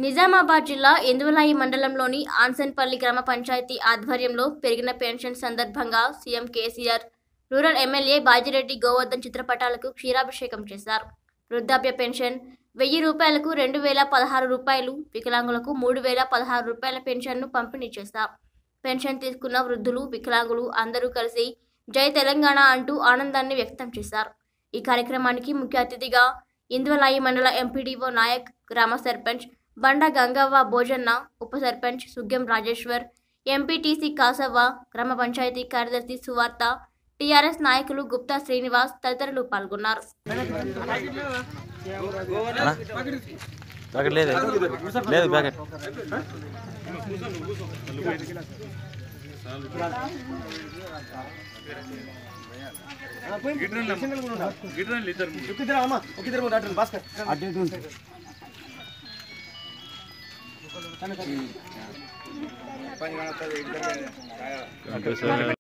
నిజామాబాద్ జిల్లా ఎందువలాయి మండలంలోని ఆన్సన్పల్లి గ్రామ పంచాయతీ ఆధ్వర్యంలో పెరిగిన పెన్షన్ సందర్భంగా CM KCR rural MLA Bajireddy Govardhan చిత్రపటాలకు క్షీరాభిషేకం చేశారు వృద్ధాప్య పెన్షన్ వెయ్యి రూపాయలకు రెండు వేల పదహారు రూపాయలు వికలాంగులకు మూడు వేల పదహారు రూపాయల పెన్షన్ను పంపిణీ చేశారు పెన్షన్ తీసుకున్న వృద్ధులు వికలాంగులు అందరూ కలిసి జై తెలంగాణ అంటూ ఆనందాన్ని వ్యక్తం చేశారు ఈ కార్యక్రమానికి ముఖ్య అతిథిగా ఇందువలాయి మండల ఎంపీడీఓ నాయక్ గ్రామ సర్పంచ్ బండ గంగవ్వ భోజన్న ఉప సర్పంచ్ సుగ్గెం రాజేశ్వర్ ఎంపీటీసీ కాసవ్వ గ్రామ పంచాయతీ కార్యదర్శి సువార్త టీఆర్ఎస్ నాయకులు గుప్తా శ్రీనివాస్ తదితరులు పాల్గొన్నారు ప్యాకెట్ లేదు లేదు ప్యాకెట్